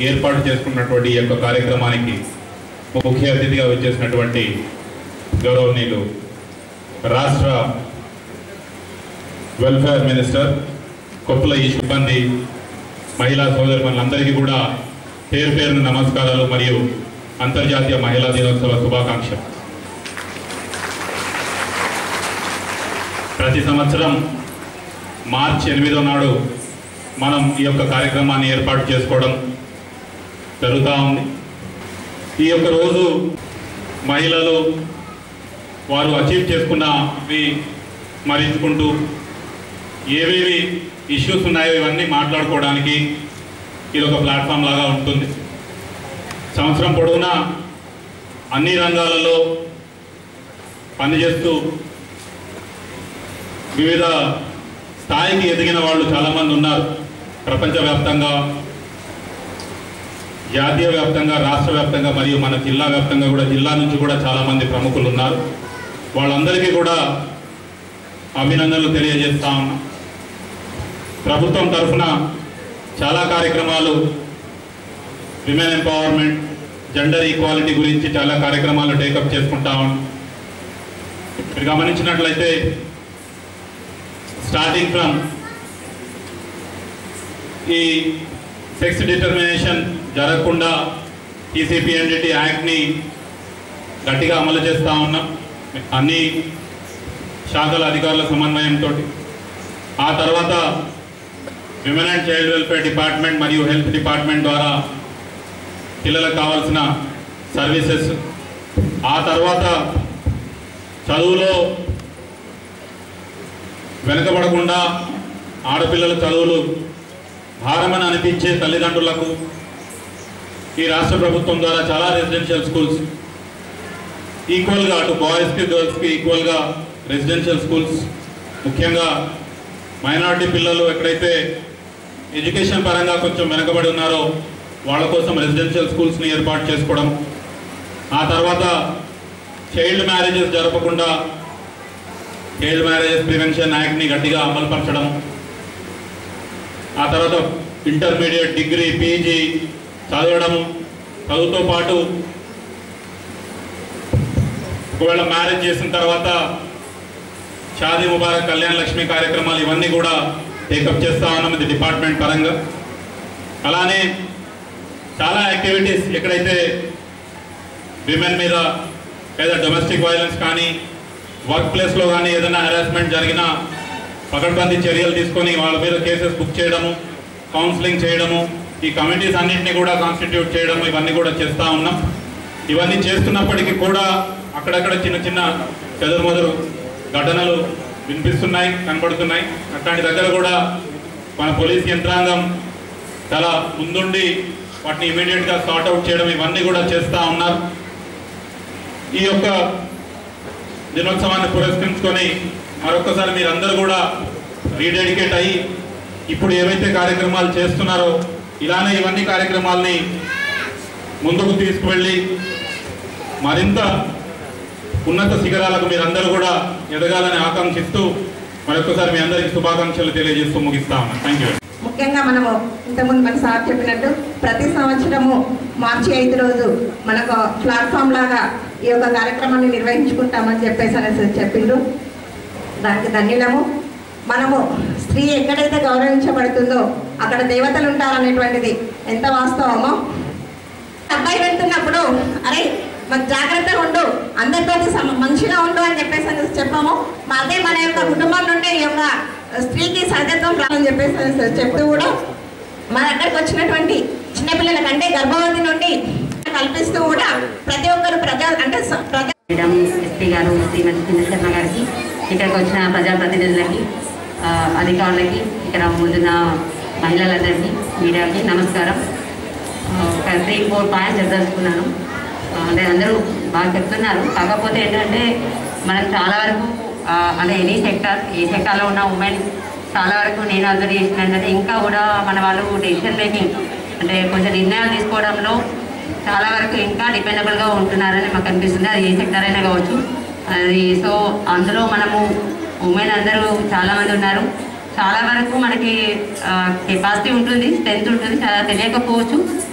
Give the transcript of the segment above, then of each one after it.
ఏర్పాటు చేసుకున్నటువంటి ఈ యొక్క కార్యక్రమానికి ముఖ్య అతిథిగా వచ్చేసినటువంటి గౌరవనీయులు రాష్ట్ర వెల్ఫేర్ మినిస్టర్ కొప్పుల ఈ సిబ్బంది మహిళా సోదరులందరికీ కూడా పేరు పేరున నమస్కారాలు మరియు అంతర్జాతీయ మహిళా దినోత్సవ శుభాకాంక్షలు ప్రతి సంవత్సరం మార్చి ఎనిమిదో నాడు మనం ఈ యొక్క కార్యక్రమాన్ని ఏర్పాటు చేసుకోవడం జరుగుతూ ఉంది ఈ యొక్క రోజు మహిళలు వారు అచీవ్ చేసుకున్నవి స్మరించుకుంటూ ఏవేవి ఇష్యూస్ ఉన్నాయో ఇవన్నీ మాట్లాడుకోవడానికి ఇది ఒక ప్లాట్ఫామ్ లాగా ఉంటుంది సంవత్సరం పొడవునా అన్ని రంగాలలో పనిచేస్తూ వివిధ స్థాయికి ఎదిగిన వాళ్ళు చాలామంది ఉన్నారు ప్రపంచవ్యాప్తంగా జాతీయ వ్యాప్తంగా రాష్ట్ర వ్యాప్తంగా మరియు మన జిల్లా వ్యాప్తంగా కూడా జిల్లా నుంచి కూడా చాలామంది ప్రముఖులు ఉన్నారు వాళ్ళందరికీ కూడా అభినందనలు తెలియజేస్తా ఉన్నాం ప్రభుత్వం తరఫున చాలా కార్యక్రమాలు విమెన్ ఎంపవర్మెంట్ జెండర్ ఈక్వాలిటీ గురించి చాలా కార్యక్రమాలు టేకప్ చేసుకుంటా ఉన్నాం మీరు గమనించినట్లయితే స్టార్టింగ్ ఫ్రమ్ ఈ సెక్స్ డిటర్మినేషన్ జరగకుండా టీసీపీఎన్డిటి యాక్ట్ని గట్టిగా అమలు చేస్తూ ఉన్నాం అన్ని శాఖల అధికారుల సమన్వయంతో ఆ తర్వాత women and child welfare department మరియు హెల్త్ డిపార్ట్మెంట్ ద్వారా పిల్లలకు కావాల్సిన సర్వీసెస్ ఆ తర్వాత చదువులో వెనకబడకుండా ఆడపిల్లల చదువులు భారమని అనిపించే తల్లిదండ్రులకు ఈ రాష్ట్ర ప్రభుత్వం ద్వారా చాలా రెసిడెన్షియల్ స్కూల్స్ ఈక్వల్గా అటు బాయ్స్కి గర్ల్స్కి ఈక్వల్గా రెసిడెన్షియల్ స్కూల్స్ ముఖ్యంగా మైనారిటీ పిల్లలు ఎక్కడైతే ఎడ్యుకేషన్ పరంగా కొంచెం వెనకబడి ఉన్నారో వాళ్ళ కోసం రెసిడెన్షియల్ స్కూల్స్ని ఏర్పాటు చేసుకోవడం ఆ తర్వాత చైల్డ్ మ్యారేజెస్ జరపకుండా చైల్డ్ మ్యారేజెస్ ప్రివెన్షన్ యాక్ట్ని గట్టిగా అమలుపరచడం ఆ తర్వాత ఇంటర్మీడియట్ డిగ్రీ పీజీ చదవడం చదువుతో పాటు ఒకవేళ మ్యారేజ్ చేసిన తర్వాత షాదీ ముబారక్ కళ్యాణ లక్ష్మి కార్యక్రమాలు ఇవన్నీ కూడా టేకప్ చేస్తా ఉన్నాం ఇది డిపార్ట్మెంట్ పరంగా అలానే చాలా యాక్టివిటీస్ ఎక్కడైతే విమెన్ మీద లేదా డొమెస్టిక్ వైలెన్స్ కానీ వర్క్ ప్లేస్లో కానీ ఏదైనా హెరాస్మెంట్ జరిగినా పకడ్బందీ చర్యలు తీసుకొని వాళ్ళ మీద కేసెస్ బుక్ చేయడము కౌన్సిలింగ్ చేయడము ఈ కమిటీస్ అన్నింటినీ కూడా కాన్స్టిట్యూట్ చేయడం ఇవన్నీ కూడా చేస్తూ ఉన్నాం ఇవన్నీ చేస్తున్నప్పటికీ కూడా అక్కడక్కడ చిన్న చిన్న చెదురుమదురు ఘటనలు వినిపిస్తున్నాయి కనబడుతున్నాయి అట్లాంటి దగ్గర కూడా మన పోలీస్ యంత్రాంగం చాలా ముందుండి వాటిని ఇమీడియట్గా సార్ట్ అవుట్ చేయడం ఇవన్నీ కూడా చేస్తూ ఉన్నారు ఈ యొక్క దినోత్సవాన్ని పురస్కరించుకొని మరొకసారి మీరందరూ కూడా రీడెడికేట్ అయ్యి ఇప్పుడు ఏవైతే కార్యక్రమాలు చేస్తున్నారో ఇలానే ఇవన్నీ కార్యక్రమాల్ని ముందుకు తీసుకువెళ్ళి మరింత ఉన్నత శిఖరాలకు మీరందరూ కూడా ఎదగాలని ఆకాంక్షిస్తూ మరొకసారి మీ అందరికీ శుభాకాంక్షలు తెలియజేస్తూ ముగిస్తా ఉన్నాను థ్యాంక్ యూ ముఖ్యంగా మనము ఇంతకుముందు మన సార్ చెప్పినట్టు ప్రతి సంవత్సరము మార్చి ఐదు రోజు మనకు ప్లాట్ఫామ్ లాగా ఈ యొక్క కార్యక్రమాన్ని నిర్వహించుకుంటామని చెప్పేసి అనేసి చెప్పిండ్రు దానికి ధన్యులము మనము స్త్రీ ఎక్కడైతే గౌరవించబడుతుందో అక్కడ దేవతలు ఉంటారనేటువంటిది ఎంత వాస్తవమో అబ్బాయి వెళ్తున్నప్పుడు అరే మరి జాగ్రత్తగా ఉండు అందరితో మంచిగా ఉండు అని చెప్పేసి అనేసి చెప్పాము మా అదే మన యొక్క కుటుంబం నుండి ఈ యొక్క స్త్రీకి సహజత్వం రావాలని చెప్పేసి అనేసి చెప్తూ కూడా మన దగ్గరకు వచ్చినటువంటి చిన్నపిల్లల కంటే గర్భవతి నుండి కల్పిస్తూ కూడా ప్రతి ఒక్కరు ప్రజా అంటే స- ప్రజా మేడం ఎస్పీ గారు శ్రీమతి చంద్రశర్మ గారికి ఇక్కడికి వచ్చిన ప్రజాప్రతినిధులకి ఆ, అధికారులకి ఇక్కడ ముందున్న మహిళలందరికీ మీడియాకి నమస్కారం ఆ, ఒక త్రీ ఫోర్ పాయింట్స్ చెప్పదలుచుకున్నాను ఆ, అంటే అందరూ బాగా చెప్తున్నారు కాకపోతే ఏంటంటే మనం చాలా వరకు ఆ, అంటే ఎనీ సెక్టార్ ఏ సెక్టార్లో ఉన్న ఉమెన్ చాలా వరకు నేను అబ్జర్వ్ చేసిన ఏంటంటే ఇంకా కూడా మన వాళ్ళు డెసిషన్ మేకింగ్ అంటే కొంచెం నిర్ణయాలు తీసుకోవడంలో చాలా వరకు ఇంకా డిపెండబుల్గా ఉంటున్నారని మాకు అనిపిస్తుంది అది ఏ సెక్టర్ అయినా కావచ్చు అది సో అందులో మనము ఉమెన్ అందరూ చాలామంది ఉన్నారు చాలా వరకు మనకి కెపాసిటీ ఉంటుంది స్ట్రెంత్ ఉంటుంది చాలా తెలియకపోవచ్చు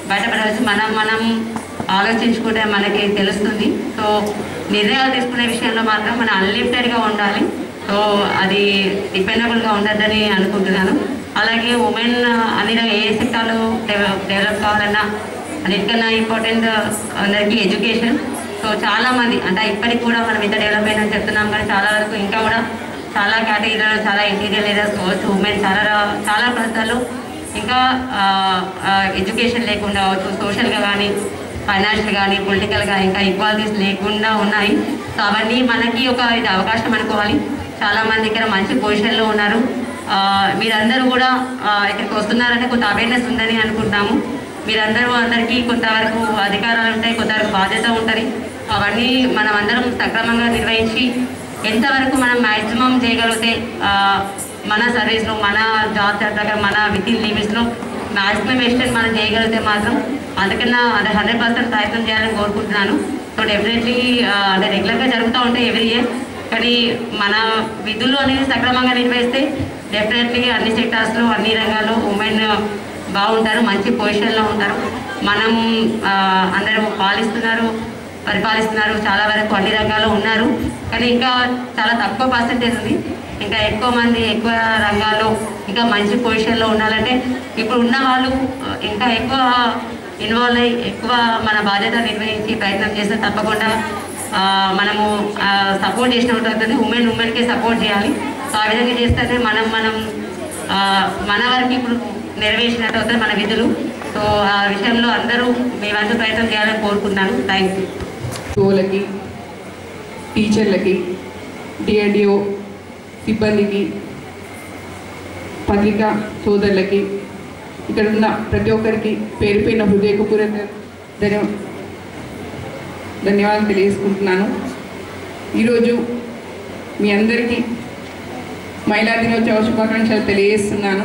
బయటపడవచ్చు మనం మనం ఆలోచించుకుంటే మనకి తెలుస్తుంది సో నిర్ణయాలు తీసుకునే విషయంలో మాత్రం మనం అన్లిమిటెడ్గా ఉండాలి సో అది డిపెండబుల్గా ఉండద్దని అనుకుంటున్నాను అలాగే ఉమెన్ అన్ని రకాల ఏ సెక్టార్లో డెవలప్ డెవలప్ కావాలన్నా అన్నిటికన్నా ఇంపార్టెంట్ అందరికీ ఎడ్యుకేషన్ సో చాలా మంది అంటే ఇప్పటికి కూడా మనం ఇంత డెవలప్ అయిందని చెప్తున్నాం కానీ చాలా వరకు ఇంకా కూడా చాలా కేటగిరీలో చాలా ఇంటీరియర్ ఏరియాస్ కావచ్చు ఉమెన్ చాలా రా- చాలా ప్రాంతాల్లో ఇంకా ఎడ్యుకేషన్ లేకుండా అవ్వచ్చు సోషల్గా కానీ ఫైనాన్షియల్ కానీ పొలిటికల్గా ఇంకా ఈక్వాలిటీస్ లేకుండా ఉన్నాయి సో అవన్నీ మనకి ఒక ఇది అవకాశం అనుకోవాలి చాలామంది ఇక్కడ మంచి పొజిషన్లో ఉన్నారు ఆ, మీరందరూ కూడా ఆ, ఇక్కడికి వస్తున్నారంటే కొంత అవేర్నెస్ ఉందని అనుకుంటాము మీరందరూ అందరికీ కొంతవరకు అధికారాలు ఉంటాయి కొంతవరకు బాధ్యత ఉంటుంది అవన్నీ మనం అందరం సక్రమంగా నిర్వహించి ఎంతవరకు మనం మ్యాక్సిమం చేయగలిగితే ఆ, మన సర్వీస్లో మన జాబ్ ప్రకారం మన విత్ ఇన్ లిమిట్స్లో మ్యాక్సిమం ఎక్స్టెంట్ మనం చేయగలిగితే మాత్రం అందుకన్నా అంటే హండ్రెడ్ పర్సెంట్ ప్రయత్నం చేయాలని కోరుకుంటున్నాను సో డెఫినెట్లీ అంటే రెగ్యులర్గా జరుగుతూ ఉంటాయి ఎవ్రీ ఇయర్ కానీ మన విధులు అనేది సక్రమంగా నిర్వహిస్తే డెఫినెట్లీ అన్ని సెక్టార్స్లో అన్ని రంగాల్లో ఉమెన్ బాగుంటారు మంచి పొజిషన్లో ఉంటారు మనం ఆ, అందరూ పాలిస్తున్నారు పరిపాలిస్తున్నారు చాలా వరకు అన్ని రంగాల్లో ఉన్నారు కానీ ఇంకా చాలా తక్కువ పర్సెంటేజ్ ఉంది ఇంకా ఎక్కువ మంది ఎక్కువ రంగాల్లో ఇంకా మంచి పొజిషన్లో ఉండాలంటే ఇప్పుడు ఉన్న వాళ్ళు ఆ, ఇంకా ఎక్కువ ఇన్వాల్వ్ అయ్యి ఎక్కువ మన బాధ్యత నిర్వహించి ప్రయత్నం చేస్తే తప్పకుండా ఆ, మనము సపోర్ట్ చేసినట్టు అవుతుంది ఉమెన్ ఉమెన్కే సపోర్ట్ చేయాలి సో ఆ విధంగా చేస్తేనే మనం మనం ఆ, మన వరకు ఇప్పుడు నెరవేర్చినట్టు అవుతుంది మన విధులు సో ఆ విషయంలో అందరూ మీ వంతు ప్రయత్నం చేయాలని కోరుకుంటున్నాను థ్యాంక్ యూ షోలకి టీచర్లకి డిఆర్డిఓ సిబ్బందికి పత్రికా సోదరులకి ఇక్కడ ఉన్న ప్రతి ఒక్కరికి పేరు పేరున హృదయపూర్వక ధన్య ధన్యవాదాలు తెలియజేసుకుంటున్నాను ఈరోజు మీ అందరికీ మహిళా దినోత్సవ శుభాకాంక్షలు తెలియజేస్తున్నాను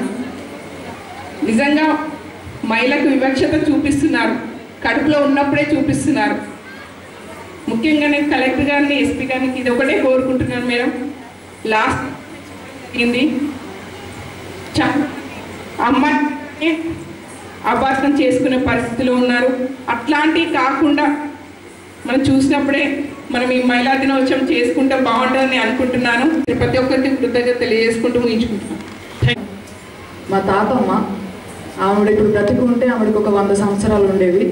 నిజంగా మహిళకు వివక్షత చూపిస్తున్నారు కడుపులో ఉన్నప్పుడే చూపిస్తున్నారు ముఖ్యంగా నేను కలెక్టర్ గారిని ఎస్పీ గారికి ఇది ఒకటే కోరుకుంటున్నాను మేడం లాస్ట్ జరిగింది చ- అమ్మాయి అపార్థం చేసుకునే పరిస్థితిలో ఉన్నారు అట్లాంటివి కాకుండా మనం చూసినప్పుడే మనం ఈ మహిళా దినోత్సవం చేసుకుంటే బాగుంటుందని అనుకుంటున్నాను ప్రతి ఒక్కరికి కృతజ్ఞత తెలియజేసుకుంటూ ముగించుకుంటున్నాను థ్యాంక్ మా తాతమ్మ ఆవిడ ఇప్పుడు బ్రతికుంటే ఆవిడకి ఒక వంద సంవత్సరాలు ఉండేవి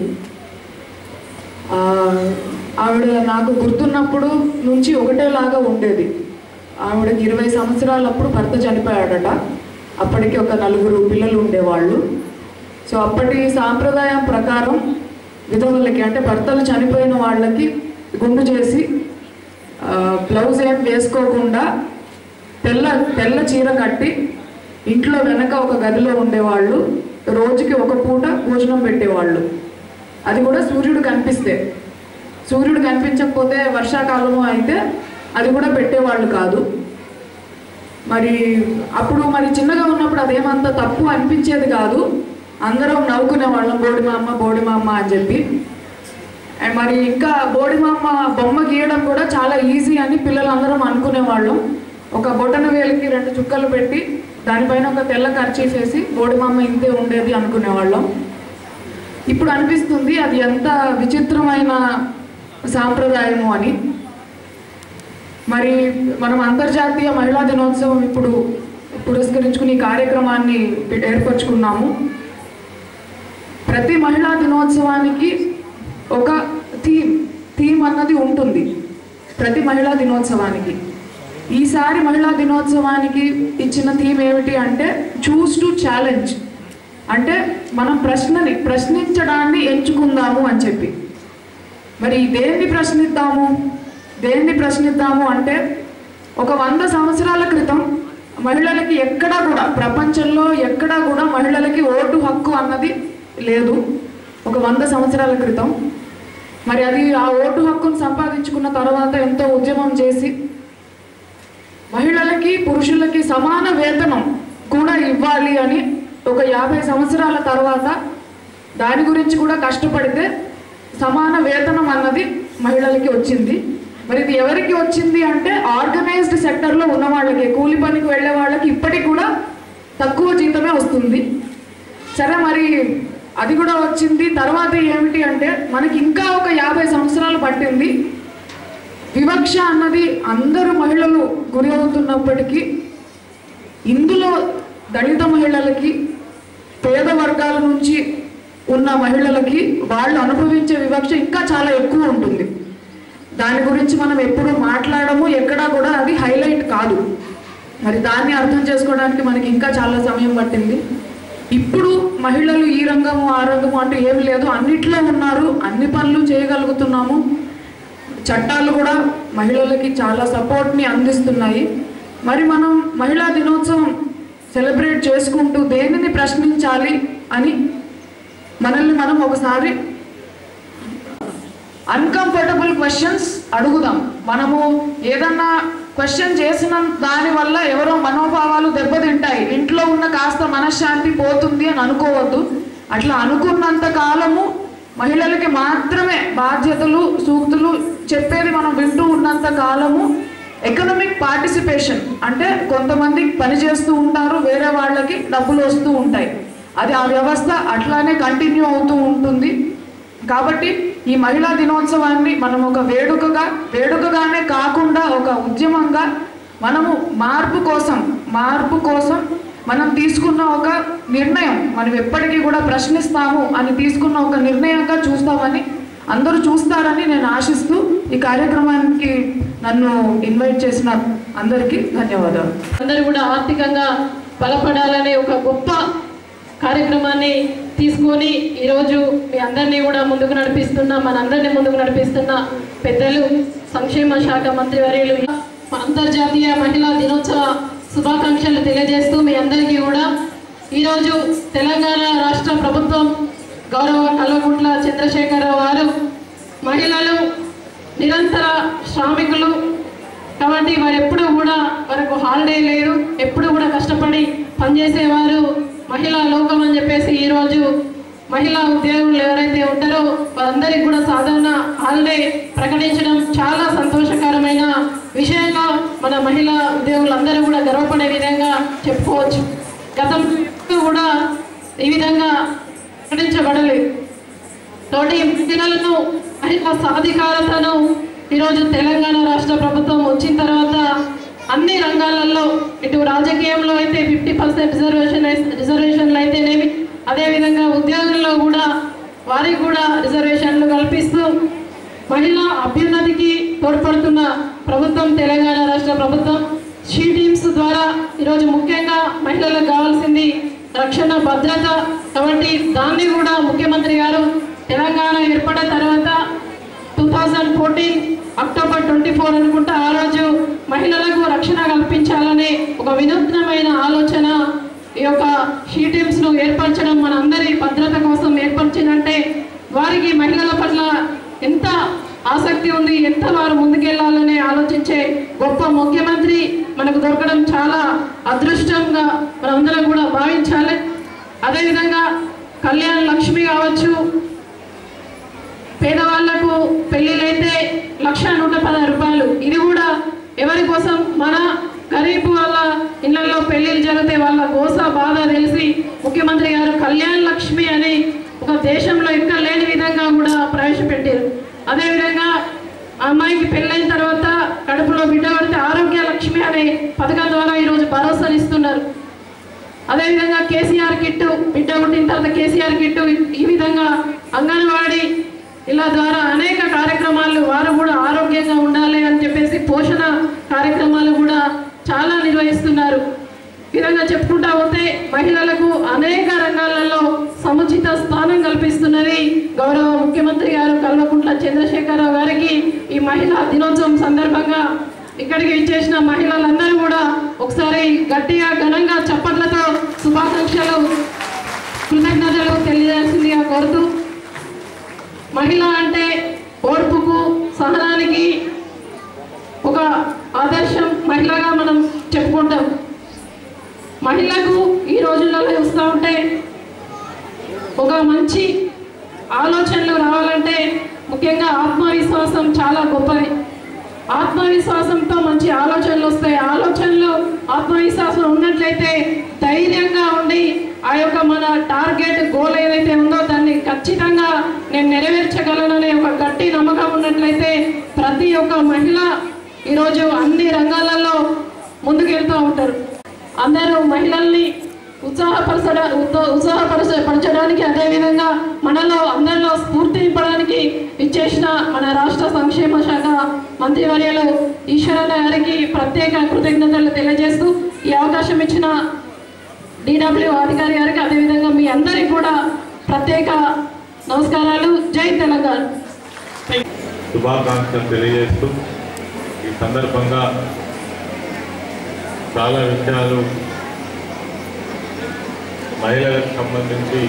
ఆ, ఆవిడ నాకు గుర్తున్నప్పుడు నుంచి ఒకటేలాగా ఉండేది ఆవిడకి ఇరవై సంవత్సరాలప్పుడు భర్త చనిపోయాడట అప్పటికి ఒక నలుగురు పిల్లలు ఉండేవాళ్ళు సో అప్పటి సాంప్రదాయం ప్రకారం విధవలకి అంటే భర్తలు చనిపోయిన వాళ్ళకి గుండు చేసి ఆ, బ్లౌజ్ ఏం వేసుకోకుండా తెల్ల తెల్ల చీర కట్టి ఇంట్లో వెనక ఒక గదిలో ఉండేవాళ్ళు రోజుకి ఒక పూట భోజనం పెట్టేవాళ్ళు అది కూడా సూర్యుడు కనిపిస్తే సూర్యుడు కనిపించకపోతే వర్షాకాలము అయితే అది కూడా పెట్టేవాళ్ళు కాదు మరి అప్పుడు మరి చిన్నగా ఉన్నప్పుడు అదేమంత తప్పు అనిపించేది కాదు అందరం నవ్వుకునే వాళ్ళం బోడి మా అమ్మ బోడి మా అమ్మ అని చెప్పి అండ్ మరి ఇంకా బోడి మా అమ్మ బొమ్మ గీయడం కూడా చాలా ఈజీ అని పిల్లలందరం అనుకునేవాళ్ళం ఒక బొటన వేలికి రెండు చుక్కలు పెట్టి దానిపైన ఒక తెల్ల ఖర్చీఫ్ వేసి బోడి మా అమ్మ ఇంతే ఉండేది అనుకునేవాళ్ళం ఇప్పుడు అనిపిస్తుంది అది ఎంత విచిత్రమైన సాంప్రదాయము అని మరి మనం అంతర్జాతీయ మహిళా దినోత్సవం ఇప్పుడు పురస్కరించుకుని ఈ కార్యక్రమాన్ని ఏర్పరచుకున్నాము ప్రతి మహిళా దినోత్సవానికి ఒక థీమ్ థీమ్ అన్నది ఉంటుంది ప్రతి మహిళా దినోత్సవానికి ఈసారి మహిళా దినోత్సవానికి ఇచ్చిన థీమ్ ఏమిటి అంటే చూస్ టు ఛాలెంజ్ అంటే మనం ప్రశ్నని ప్రశ్నించడాన్ని ఎంచుకుందాము అని చెప్పి మరి దేన్ని ప్రశ్నిద్దాము దేన్ని ప్రశ్నిద్దాము అంటే ఒక వంద సంవత్సరాల క్రితం మహిళలకి ఎక్కడా కూడా ప్రపంచంలో ఎక్కడా కూడా మహిళలకి ఓటు హక్కు అన్నది లేదు ఒక వంద సంవత్సరాల క్రితం మరి అది ఆ ఓటు హక్కును సంపాదించుకున్న తర్వాత ఎంతో ఉద్యమం చేసి మహిళలకి పురుషులకి సమాన వేతనం కూడా ఇవ్వాలి అని ఒక యాభై సంవత్సరాల తర్వాత దాని గురించి కూడా కష్టపడితే సమాన వేతనం అన్నది మహిళలకి వచ్చింది మరి ఇది ఎవరికి వచ్చింది అంటే ఆర్గనైజ్డ్ సెక్టర్లో ఉన్న వాళ్ళకి కూలి పనికి వెళ్ళే వాళ్ళకి ఇప్పటికి కూడా తక్కువ జీతమే వస్తుంది సరే మరి అది కూడా వచ్చింది తర్వాత ఏమిటి అంటే మనకి ఇంకా ఒక యాభై సంవత్సరాలు పట్టింది వివక్ష అన్నది అందరు మహిళలు గురి అవుతున్నప్పటికీ ఇందులో దళిత మహిళలకి పేద వర్గాల నుంచి ఉన్న మహిళలకి వాళ్ళు అనుభవించే వివక్ష ఇంకా చాలా ఎక్కువ ఉంటుంది దాని గురించి మనం ఎప్పుడు మాట్లాడము ఎక్కడా కూడా అది హైలైట్ కాదు మరి దాన్ని అర్థం చేసుకోవడానికి మనకి ఇంకా చాలా సమయం పట్టింది ఇప్పుడు మహిళలు ఈ రంగము ఆ రంగము అంటూ ఏమి లేదు అన్నిట్లో ఉన్నారు అన్ని పనులు చేయగలుగుతున్నాము చట్టాలు కూడా మహిళలకి చాలా సపోర్ట్ని అందిస్తున్నాయి మరి మనం మహిళా దినోత్సవం సెలబ్రేట్ చేసుకుంటూ దేనిని ప్రశ్నించాలి అని మనల్ని మనం ఒకసారి అన్కంఫర్టబుల్ క్వశ్చన్స్ అడుగుదాం మనము ఏదన్నా క్వశ్చన్ చేసిన దాని వల్ల ఎవరో మనోభావాలు దెబ్బతింటాయి ఇంట్లో ఉన్న కాస్త మనశ్శాంతి పోతుంది అని అనుకోవద్దు అట్లా అనుకున్నంత కాలము మహిళలకి మాత్రమే బాధ్యతలు సూక్తులు చెప్పేది మనం వింటూ ఉన్నంత కాలము ఎకనామిక్ పార్టిసిపేషన్ అంటే కొంతమంది పని చేస్తూ ఉంటారు వేరే వాళ్ళకి డబ్బులు వస్తూ ఉంటాయి అది ఆ వ్యవస్థ అట్లానే కంటిన్యూ అవుతూ ఉంటుంది కాబట్టి ఈ మహిళా దినోత్సవాన్ని మనం ఒక వేడుకగా వేడుకగానే కాకుండా ఒక ఉద్యమంగా మనము మార్పు కోసం మార్పు కోసం మనం తీసుకున్న ఒక నిర్ణయం మనం ఎప్పటికీ కూడా ప్రశ్నిస్తాము అని తీసుకున్న ఒక నిర్ణయంగా చూస్తామని అందరూ చూస్తారని నేను ఆశిస్తూ ఈ కార్యక్రమానికి నన్ను ఇన్వైట్ చేసిన అందరికీ ధన్యవాదాలు అందరూ కూడా ఆర్థికంగా బలపడాలనే ఒక గొప్ప కార్యక్రమాన్ని తీసుకొని ఈరోజు మీ అందరినీ కూడా ముందుకు నడిపిస్తున్న మనందరినీ ముందుకు నడిపిస్తున్న పెద్దలు సంక్షేమ శాఖ మంత్రివర్యులు అంతర్జాతీయ మహిళా దినోత్సవ శుభాకాంక్షలు తెలియజేస్తూ మీ అందరికీ కూడా ఈరోజు తెలంగాణ రాష్ట్ర ప్రభుత్వం గౌరవ కల్వకుంట్ల చంద్రశేఖరరావు గారు మహిళలు నిరంతర శ్రామికులు కాబట్టి వారు ఎప్పుడు కూడా వారికి హాలిడే లేదు ఎప్పుడు కూడా కష్టపడి పనిచేసేవారు మహిళా లోకం అని చెప్పేసి ఈరోజు మహిళా ఉద్యోగులు ఎవరైతే ఉంటారో వారందరికీ కూడా సాధారణ హాలిడే ప్రకటించడం చాలా సంతోషకరమైన విషయంగా మన మహిళా ఉద్యోగులందరూ కూడా గర్వపడే విధంగా చెప్పుకోవచ్చు గతం కూడా ఈ విధంగా ప్రకటించబడలేదు తోటి మహిళలను మహిళా సాధికారతను ఈరోజు తెలంగాణ రాష్ట్ర ప్రభుత్వం వచ్చిన తర్వాత అన్ని రంగాలలో ఇటు రాజకీయంలో అయితే ఫిఫ్టీ పర్సెంట్ రిజర్వేషన్ రిజర్వేషన్లు అయితేనేమి అదేవిధంగా ఉద్యోగుల్లో కూడా వారికి కూడా రిజర్వేషన్లు కల్పిస్తూ మహిళా అభ్యున్నతికి తోడ్పడుతున్న ప్రభుత్వం తెలంగాణ రాష్ట్ర ప్రభుత్వం షీ టీమ్స్ ద్వారా ఈరోజు ముఖ్యంగా మహిళలకు కావాల్సింది రక్షణ భద్రత కాబట్టి దాన్ని కూడా ముఖ్యమంత్రి గారు తెలంగాణ ఏర్పడిన తర్వాత two thousand fourteen October twenty four అనుకుంటా ఆ రోజు మహిళలకు రక్షణ కల్పించాలనే ఒక వినూత్నమైన ఆలోచన ఈ యొక్క షీ టీమ్స్ను ఏర్పరచడం మన అందరి భద్రత కోసం ఏర్పరిచిందంటే వారికి మహిళల పట్ల ఎంత ఆసక్తి ఉంది ఎంత వారు ముందుకెళ్లాలని ఆలోచించే గొప్ప ముఖ్యమంత్రి మనకు దొరకడం చాలా అదృష్టంగా మనందరం కూడా భావించాలి అదేవిధంగా కళ్యాణ లక్ష్మి కావచ్చు పేదవాళ్లకు పెళ్లిలైతే లక్ష నూట పదహారు రూపాయలు ఇది కూడా ఎవరి కోసం మన గరీబ్ వాళ్ళ ఇళ్లలో పెళ్లిళ్ళు జరిగితే వాళ్ళ గోస బాధ తెలిసి ముఖ్యమంత్రి గారు కళ్యాణ లక్ష్మి అని ఒక దేశంలో ఎక్కడ లేని విధంగా కూడా ప్రవేశపెట్టారు అదేవిధంగా ఆ అమ్మాయికి పెళ్ళైన తర్వాత కడుపులో బిడ్డ పడితే ఆరోగ్య లక్ష్మి అనే పథకం ద్వారా ఈరోజు భరోసాలు ఇస్తున్నారు అదేవిధంగా కేసీఆర్ కిట్టు బిడ్డ పుట్టిన తర్వాత కేసీఆర్ కిట్టు ఈ విధంగా అంగన్వాడీ ఇలా ద్వారా అనేక కార్యక్రమాలు వారు కూడా ఆరోగ్యంగా ఉండాలి అని చెప్పేసి పోషణ కార్యక్రమాలు కూడా చాలా నిర్వహిస్తున్నారు ఈ విధంగా చెప్పుకుంటా పోతే మహిళలకు అనేక రంగాలలో సముచిత స్థానం కల్పిస్తున్నది గౌరవ ముఖ్యమంత్రి గారు కల్వకుంట్ల చంద్రశేఖరరావు గారికి ఈ మహిళా దినోత్సవం సందర్భంగా ఇక్కడికి విచ్చేసిన మహిళలందరూ కూడా ఒకసారి గట్టిగా ఘనంగా చప్పట్లతో శుభాకాంక్షలు కృతజ్ఞతలు తెలియజేసిందిగా కోరుతూ మహిళ అంటే ఓర్పుకు సహనానికి ఒక ఆదర్శం మహిళగా మనం చెప్పుకుంటాం మహిళకు ఈ రోజులలో చూస్తూ ఉంటే ఒక మంచి ఆలోచనలు రావాలంటే ముఖ్యంగా ఆత్మవిశ్వాసం చాలా గొప్పది ఆత్మవిశ్వాసంతో మంచి ఆలోచనలు వస్తాయి ఆలోచనలు ఆత్మవిశ్వాసం ఉన్నట్లయితే ధైర్యంగా ఉండి ఆ యొక్క మన టార్గెట్ గోల్ ఏదైతే ఉందో దాన్ని ఖచ్చితంగా నేను నెరవేర్చగలననే ఒక గట్టి నమ్మకం ఉన్నట్లయితే ప్రతి ఒక్క మహిళ ఈరోజు అన్ని రంగాలలో ముందుకెళ్తూ ఉంటారు అందరూ మహిళల్ని ఉత్సాహపరచడ ఉత్త- ఉత్సాహపరచ పరచడానికి అదేవిధంగా మనలో అందరిలో స్ఫూర్తి నింపడానికి ఇచ్చేసిన మన రాష్ట్ర సంక్షేమ శాఖ మంత్రివర్యులు ఈశ్వరన్న గారికి ప్రత్యేక కృతజ్ఞతలు తెలియజేస్తూ ఈ అవకాశం ఇచ్చిన డిడబ్ల్యూ అధికారి గారికి అదేవిధంగా మీ అందరికి కూడా ప్రత్యేక నమస్కారాలు జై తెలంగాణ శుభాకాంక్షలు తెలియజేస్తూ ఈ సందర్భంగా చాలా విషయాలు మహిళలకు సంబంధించి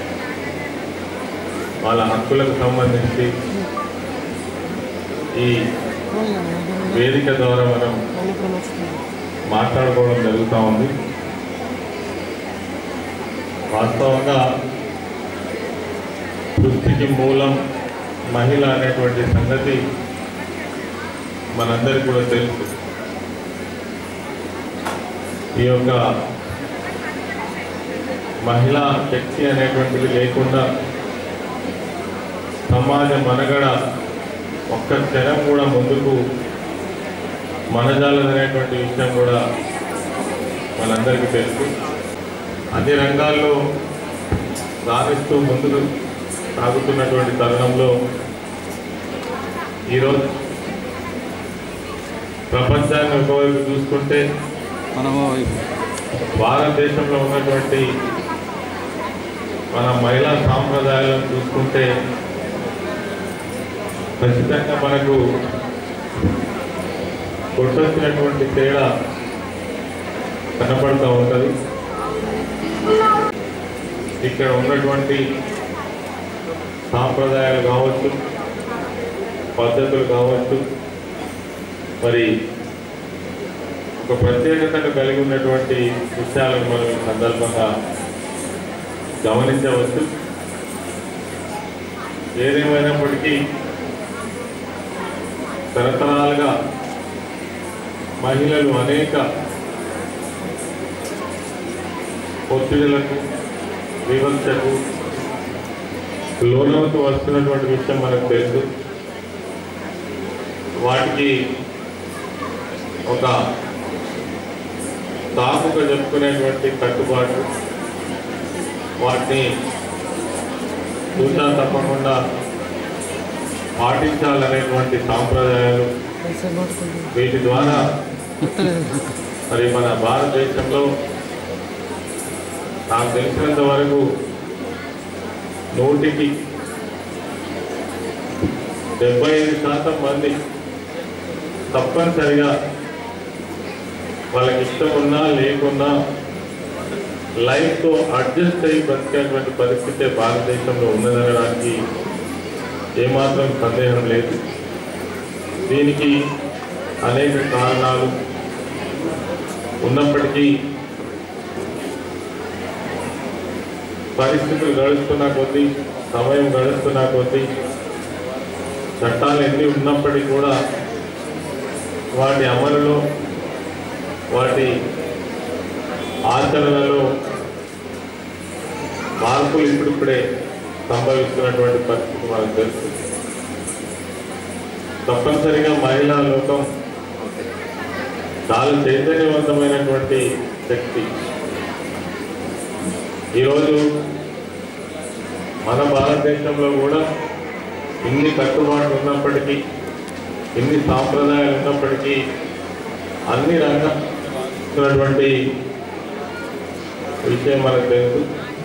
వాళ్ళ హక్కులకు సంబంధించి ఈ వేదిక ద్వారా మనం మాట్లాడుకోవడం జరుగుతూ ఉంది వాస్తవంగా సృష్టికి మూలం మహిళ అనేటువంటి సంగతి మనందరికీ కూడా తెలుసు ఈ యొక్క మహిళా శక్తి అనేటువంటిది లేకుండా సమాజ మనగడ ఒక్క క్షణం కూడా ముందుకు మనజాలదనేటువంటి విషయం కూడా మనందరికీ తెలుసు అన్ని రంగాల్లో సాధిస్తూ ముందుకు సాగుతున్నటువంటి తరుణంలో ఈరోజు ప్రపంచాన్ని ఒకవైపు చూసుకుంటే భారతదేశంలో ఉన్నటువంటి మన మహిళా సాంప్రదాయాలను చూసుకుంటే ఖచ్చితంగా మనకు కొట్టొచ్చినటువంటి తేడా కనపడుతూ ఉంటుంది ఇక్కడ ఉన్నటువంటి సాంప్రదాయాలు కావచ్చు పద్ధతులు కావచ్చు మరి ఒక ప్రత్యేకతను కలిగి ఉన్నటువంటి విషయాలను మనం ఈ సందర్భంగా గమనించవచ్చు ఏదేమైనప్పటికీ తరతరాలుగా మహిళలు అనేక ఒత్తిడులకు వివక్షకు లోనవుతూ వస్తున్నటువంటి విషయం మనకు తెలుసు వాటికి ఒక తాపుగా చెప్పుకునేటువంటి కట్టుబాటు వాటిని చూసా తప్పకుండా పాటించాలనేటువంటి సాంప్రదాయాలు వీటి ద్వారా మరి మన భారతదేశంలో నాకు తెలిసినంత వరకు నూటికి డెబ్బై ఐదు శాతం మంది తప్పనిసరిగా వాళ్ళకి ఇష్టం ఉన్నా లేకున్నా లైఫ్తో అడ్జస్ట్ అయ్యి బతికేటువంటి పరిస్థితి భారతదేశంలో ఉన్నదనడానికి ఏమాత్రం సందేహం లేదు దీనికి అనేక కారణాలు ఉన్నప్పటికీ పరిస్థితులు గడుస్తున్న కొద్దీ సమయం గడుస్తున్న కొద్దీ చట్టాలు ఎన్ని ఉన్నప్పటికీ కూడా వాటి అమలులో వాటి ఆచరణలో మార్పులు ఇప్పుడిప్పుడే సంభవిస్తున్నటువంటి పరిస్థితి మనకు తెలుసు తప్పనిసరిగా మహిళా లోకం చాలా చైతన్యవంతమైనటువంటి శక్తి ఈరోజు మన భారతదేశంలో కూడా ఇన్ని కట్టుబాట్లు ఉన్నప్పటికీ ఇన్ని సాంప్రదాయాలు ఉన్నప్పటికీ అన్ని రంగాలటువంటి విషయం మనకు తెలుసు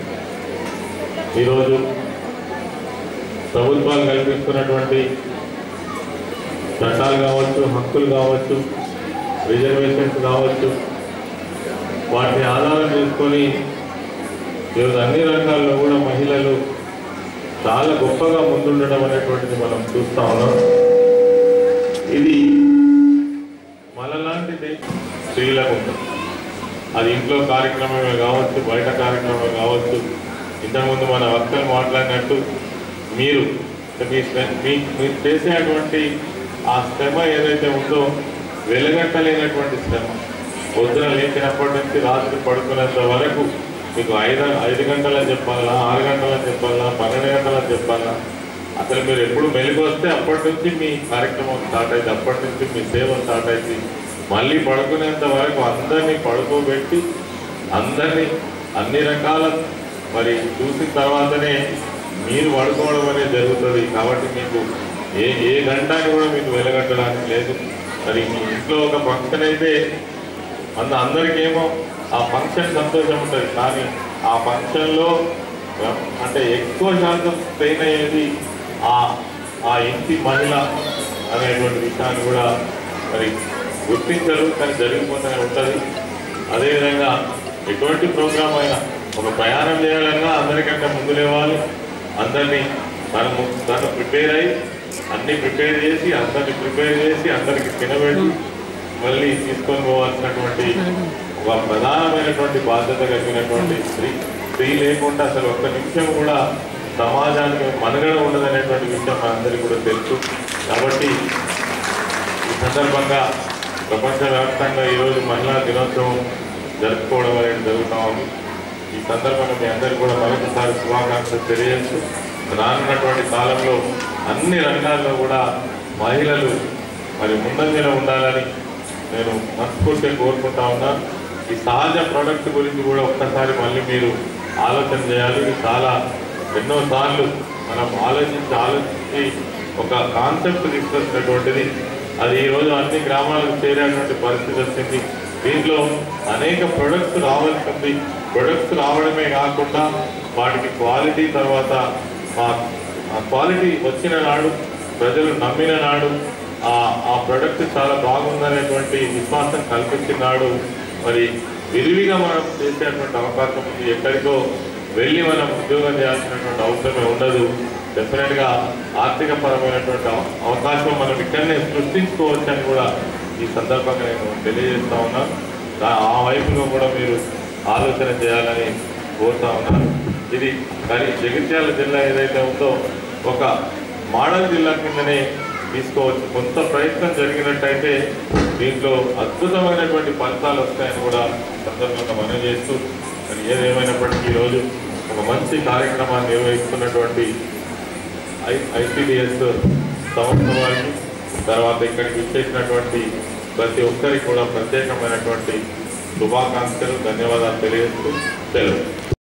ఈరోజు ప్రభుత్వాలు కల్పిస్తున్నటువంటి చట్టాలు కావచ్చు హక్కులు కావచ్చు రిజర్వేషన్స్ కావచ్చు వాటిని ఆధారం చేసుకొని ఈరోజు అన్ని రంగాల్లో కూడా మహిళలు చాలా గొప్పగా ముందుండడం అనేటువంటిది మనం చూస్తా ఉన్నాం ఇది మనలాంటి దేశ స్త్రీలకు ఉంటుంది అది ఇంట్లో కార్యక్రమమే కావచ్చు బయట కార్యక్రమమే కావచ్చు ఇంతకుముందు మన వక్తలు మాట్లాడినట్టు మీరు మీ శ్ర- మీ- మీరు చేసేటువంటి ఆ శ్రమ ఏదైతే ఉందో వెలగట్టలేనటువంటి శ్రమ పొద్దున లేచినప్పటి నుంచి రాత్రి పడుకునేంత వరకు మీకు ఐదు ఐదు గంటలని చెప్పాలా ఆరు గంటలని చెప్పాలా పన్నెండు గంటలని చెప్పాలా అసలు మీరు ఎప్పుడు మెలుగు వస్తే అప్పటి నుంచి మీ కార్యక్రమం స్టార్ట్ అయింది అప్పటి నుంచి మీ సేవ స్టార్ట్ అయింది మళ్ళీ పడుకునేంత వరకు అందరినీ పడుకోబెట్టి అందరినీ అన్ని రకాల మరి చూసిన తర్వాతనే మీరు పడుకోవడం అనేది జరుగుతుంది కాబట్టి మీకు ఏ ఏ గంటని కూడా మీకు వెలగట్టడానికి లేదు మరి మీ ఇంట్లో ఒక ఫంక్షన్ అయితే అంద అందరికేమో ఆ ఫంక్షన్ సంతోషం ఉంటుంది కానీ ఆ ఫంక్షన్లో అంటే ఎక్కువ శాతం ట్రైన్ అయ్యేది ఆ ఆ ఇంటి మహిళ అనేటువంటి విషయాన్ని కూడా మరి గుర్తించరు కానీ జరిగిపోతూనే ఉంటుంది అదేవిధంగా ఎటువంటి ప్రోగ్రామ్ అయినా ఒక ప్రయాణం చేయాలన్నా అందరికంటే ముందు లేవాలి అందరినీ తను తను ప్రిపేర్ అయ్యి అన్ని ప్రిపేర్ చేసి అందరిని ప్రిపేర్ చేసి అందరికి తినబెట్టి మళ్ళీ తీసుకొని పోవాల్సినటువంటి ఒక ప్రధానమైనటువంటి బాధ్యత కలిగినటువంటి స్త్రీ స్త్రీ లేకుండా అసలు ఒక్క నిమిషం కూడా సమాజానికి మనుగడ ఉండదనేటువంటి విషయం మనందరికీ కూడా తెలుసు కాబట్టి ఈ సందర్భంగా ప్రపంచవ్యాప్తంగా ఈరోజు మహిళా దినోత్సవం జరుపుకోవడం అనేది జరుగుతూ ఉంది ఈ సందర్భంగా మీ అందరికీ కూడా మరొకసారి శుభాకాంక్షలు తెలియజేస్తూ రానున్నటువంటి కాలంలో అన్ని రంగాల్లో కూడా మహిళలు మరి ముందంజలో ఉండాలని నేను మనస్ఫూర్తిగా కోరుకుంటా ఉన్నాను ఈ సహజ ప్రొడక్ట్ గురించి కూడా ఒక్కసారి మళ్ళీ మీరు ఆలోచన చేయాలి ఇది చాలా ఎన్నోసార్లు మనం ఆలోచించి ఆలోచించి ఒక కాన్సెప్ట్ తీసుకొచ్చినటువంటిది అది ఈరోజు అన్ని గ్రామాలకు చేరేటువంటి పరిస్థితి వచ్చింది దీంట్లో అనేక ప్రొడక్ట్స్ రావాల్సి ఉంది ప్రొడక్ట్స్ రావడమే కాకుండా వాటికి క్వాలిటీ తర్వాత ఆ క్వాలిటీ వచ్చిన నాడు ప్రజలు నమ్మిన నాడు ఆ ఆ ప్రొడక్ట్ చాలా బాగుందనేటువంటి విశ్వాసం కల్పించిన నాడు మరి విరివిగా మనం చేసేటువంటి అవకాశం ఉంది ఎక్కడికో వెళ్ళి మనం ఉద్యోగం చేయాల్సినటువంటి అవసరమే ఉండదు డెఫినెట్గా ఆర్థిక పరమైనటువంటి అవ- అవకాశం మనం ఇక్కడనే సృష్టించుకోవచ్చు అని కూడా ఈ సందర్భంగా నేను తెలియజేస్తా ఉన్నాను దా- ఆ వైపులో కూడా మీరు ఆలోచన చేయాలని కోరుతా ఉన్నాను ఇది కానీ జగిత్యాల జిల్లా ఏదైతే ఉందో ఒక మోడల్ జిల్లా కిందనే తీసుకోవచ్చు కొంత ప్రయత్నం జరిగినట్టయితే దీంట్లో అద్భుతమైనటువంటి ఫలితాలు వస్తాయని కూడా ఈ సందర్భంగా మనం చేస్తూ మరి ఏదేమైనప్పటికీ ఈరోజు ఒక మంచి కార్యక్రమాన్ని నిర్వహిస్తున్నటువంటి ఐ ఐసిడిఎస్ సంస్థ వారికి తర్వాత ఇక్కడికి విచ్చేసినటువంటి ప్రతి ఒక్కరికి కూడా ప్రత్యేకమైనటువంటి శుభాకాంక్షలు ధన్యవాదాలు తెలియజేస్తూ సెలవు